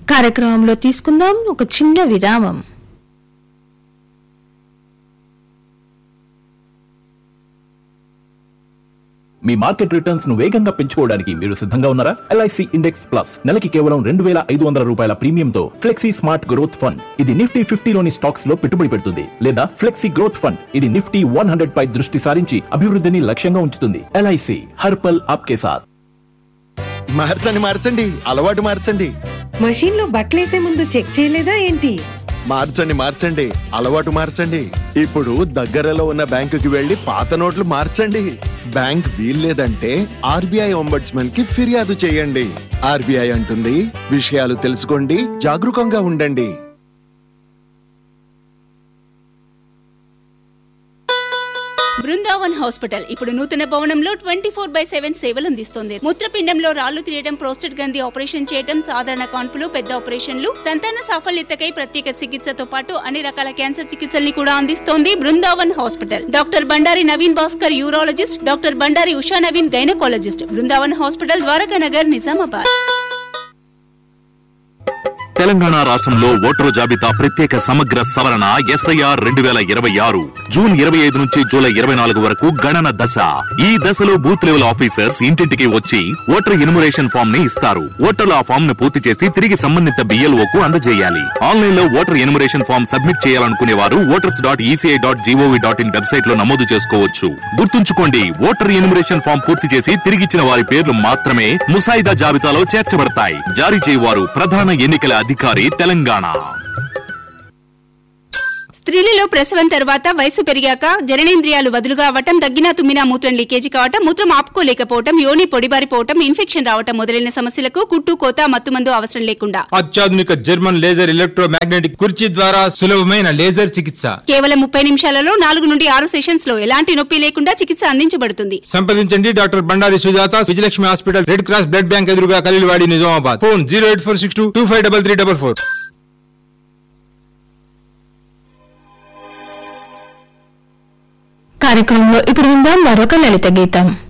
కార్యక్రమంలో తీసుకుందాం ఒక చిన్న విరామం మీ మార్కెట్ రిటర్న్స్ ను వేగంగా పెంచుకోవడానికి మీరు సిద్ధంగా ఉన్నారా ఎల్ఐసి ఇండెక్స్ ప్లస్ నెలకి కేవలం రెండు వేల ఐదు వందల రూపాయల ప్రీమియంతో ఫ్లెక్సీ స్మార్ట్ గ్రోత్ ఫండ్ ఇది నిఫ్టీ ఫిఫ్టీలోని స్టాక్స్ లో పెట్టుబడి పెడుతుంది లేదా ఫ్లెక్సీ గ్రోత్ ఫండ్ ఇది నిఫ్టీ వన్ హండ్రెడ్ పై దృష్టి సారించి అభివృద్ధిని లక్ష్యంగా ఉంచుతుంది ఎల్ఐసి హర్పల్ ఆప్కే సాథ్ మార్చండి మార్చండి అలవాటు మార్చండి మషీన్ లో బట్టలేసే ముందు చెక్ చేయలేదా ఏంటి మార్చండి మార్చండి అలవాటు మార్చండి ఇప్పుడు దగ్గరలో ఉన్న బ్యాంకుకి వెళ్లి పాత నోట్లు మార్చండి బ్యాంక్ వీల్లేదంటే ఆర్బీఐ ఒంబడ్స్మన్ కి ఫిర్యాదు చేయండి ఆర్బీఐ అంటుంది విషయాలు తెలుసుకోండి జాగరూకంగా ఉండండి బృందావన్ హాస్పిటల్ ఇప్పుడు నూతన భవనంలో ట్వంటీ ఫోర్ బై సెవెన్ సేవలు అందిస్తుంది మూత్రపిండంలో రాళ్లు తీయడం ప్రోస్టెట్ గ్రంథి ఆపరేషన్ చేయడం సాధారణ కాన్పులు పెద్ద ఆపరేషన్లు సంతాన సాఫల్యతకై ప్రత్యేక చికిత్సతో పాటు అన్ని రకాల క్యాన్సర్ చికిత్సల్ని కూడా అందిస్తోంది Brindavan hospital doctor Bandari Naveen Bhaskar urologist doctor Bandari Usha Naveen gynaecologist Brindavan hospital Dwaraka Nagar Nizamabad Telangana రాష్ట్రంలో ఓటరు జాబితా ప్రత్యేక సమగ్ర సవరణ ఎస్ఐఆర్ రెండు వేల ఇరవై ఆరు జూన్ ఇరవై ఐదు నుంచి జూలై ఇరవై నాలుగు వరకు గణన దశ ఈ దశలో బూత్ లెవెల్ ఆఫీసర్స్ ఇంటింటికి వచ్చి ఓటర్ ఎన్యుమరేషన్ ఫామ్ ని ఇస్తారు ఓటర్లు ఆ ఫామ్ ను పూర్తి చేసి తిరిగి సంబంధిత బిఎల్ఓ కు అందజేయాలి ఆన్లైన్ లో ఓటర్ ఎన్యుమరేషన్ ఫామ్ సబ్మిట్ చేయాలనుకునే వారు voters dot ECI dot GOV dot in website లో నమోదు చేసుకోవచ్చు గుర్తుంచుకోండి ఓటర్ ఎన్యుమరేషన్ ఫామ్ పూర్తి చేసి తిరిగిచ్చిన వారి పేర్లు మాత్రమే ముసాయిదా జాబితాలో చేర్చబడతాయి జారీ చేయవారు ప్రధాన ఎన్నికల అధికారి తెలంగాణ స్త్రీలలో ప్రసవం తర్వాత వయసు పెరిగాక జననేంద్రియాలు వదులుగా అవ్వటం దగ్గినా తుమ్మినా మూత్రం లీకేజీ కావటం మూత్రం ఆపుకోలేకపోవటం యోని పొడిబారిపోవటం ఇన్ఫెక్షన్ రావటం మొదలైన సమస్యలకు కుట్టు కోత మత్తుమందు అవసరం లేకుండా అత్యాధునిక జర్మన్ లేజర్ ఎలక్ట్రో మ్యాగ్నెటిక్ కుర్చీ ద్వారా సులభమైన లేజర్ చికిత్స కేవలం ముప్పై నిమిషాలలో నాలుగు నుండి ఆరు సెషన్స్ లో ఎలాంటి నొప్పి లేకుండా చికిత్స అందించబడుతుంది సంప్రదించండి doctor Bandari Sujatha Vijayalakshmi hospital red cross blood bank ఎదురుగా Khaleelwadi Nizamabad phone zero eight four six two two five double three double four కార్యక్రమంలో ఇప్పుడు విందాం మరొక లలిత గీతం